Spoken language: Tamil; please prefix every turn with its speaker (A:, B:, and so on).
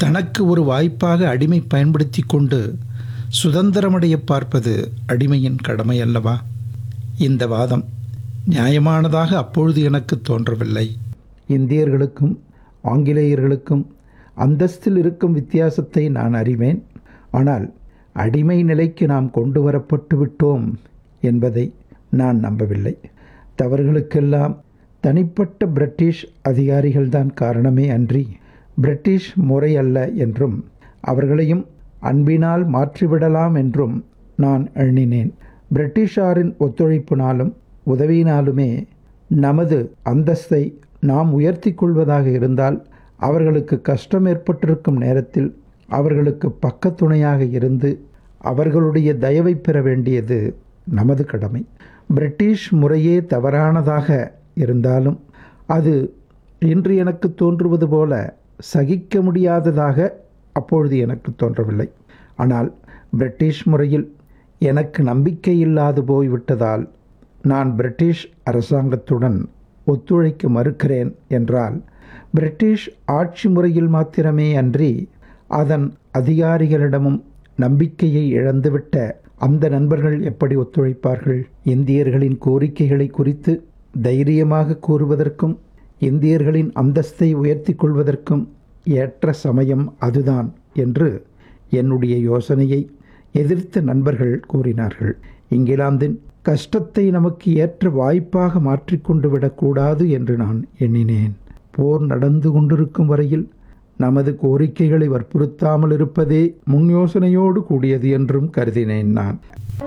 A: தனக்கு ஒரு வாய்ப்பாக அடிமை பயன்படுத்தி கொண்டு சுதந்திரமடைய பார்ப்பது அடிமையின் கடமை அல்லவா இந்த வாதம் நியாயமானதாக அப்பொழுது எனக்கு தோன்றவில்லை இந்தியர்களுக்கும் ஆங்கிலேயர்களுக்கும் அந்தஸ்தில் இருக்கும் வித்தியாசத்தை நான் அறிவேன் ஆனால் அடிமை நிலைக்கு நாம் கொண்டு வரப்பட்டு விட்டோம் என்பதை நான் நம்பவில்லை தவறுகளுக்கெல்லாம் தனிப்பட்ட பிரிட்டிஷ் அதிகாரிகள்தான் காரணமே அன்றி பிரிட்டிஷ் முறை அல்ல என்றும் அவர்களையும் அன்பினால் மாற்றிவிடலாம் என்றும் நான் எண்ணினேன் பிரிட்டிஷாரின் ஒத்துழைப்பினாலும் உதவியினாலுமே நமது அந்தஸ்தை நாம் உயர்த்தி கொள்வதாக இருந்தால் அவர்களுக்கு கஷ்டம் ஏற்பட்டிருக்கும் நேரத்தில் அவர்களுக்கு பக்கத்துணையாக இருந்து அவர்களுடைய தயவை பெற வேண்டியது நமது கடமை பிரிட்டிஷ் முறையே தவறானதாக இருந்தாலும் அது இன்று எனக்கு தோன்றுவது போல சகிக்க முடியாததாக அப்பொழுது எனக்கு தோன்றவில்லை ஆனால் பிரிட்டிஷ் முறையில் எனக்கு நம்பிக்கை இல்லாது போய்விட்டதால் நான் பிரிட்டிஷ் அரசாங்கத்துடன் ஒத்துழைக்க மறுக்கிறேன் என்றால் பிரிட்டிஷ் ஆட்சி முறையில் மாத்திரமே அன்றி அதன் அதிகாரிகளிடமும் நம்பிக்கையை இழந்துவிட்ட அந்த நண்பர்கள் எப்படி ஒத்துழைப்பார்கள் இந்தியர்களின் கோரிக்கைகளை குறித்து தைரியமாக கூறுவதற்கும் இந்தியர்களின் அந்தஸ்தை உயர்த்தி கொள்வதற்கும் ஏற்ற சமயம் அதுதான் என்று என்னுடைய யோசனையை எதிர்த்த நண்பர்கள் கூறினார்கள் இங்கிலாந்தின் கஷ்டத்தை நமக்கு ஏற்ற வாய்ப்பாக மாற்றிக்கொண்டு விடக்கூடாது என்று நான் எண்ணினேன் போர் நடந்து கொண்டிருக்கும் வரையில் நமது கோரிக்கைகளை வற்புறுத்தாமல் இருப்பதே முன் யோசனையோடு கூடியது என்றும் கருதினேன் நான்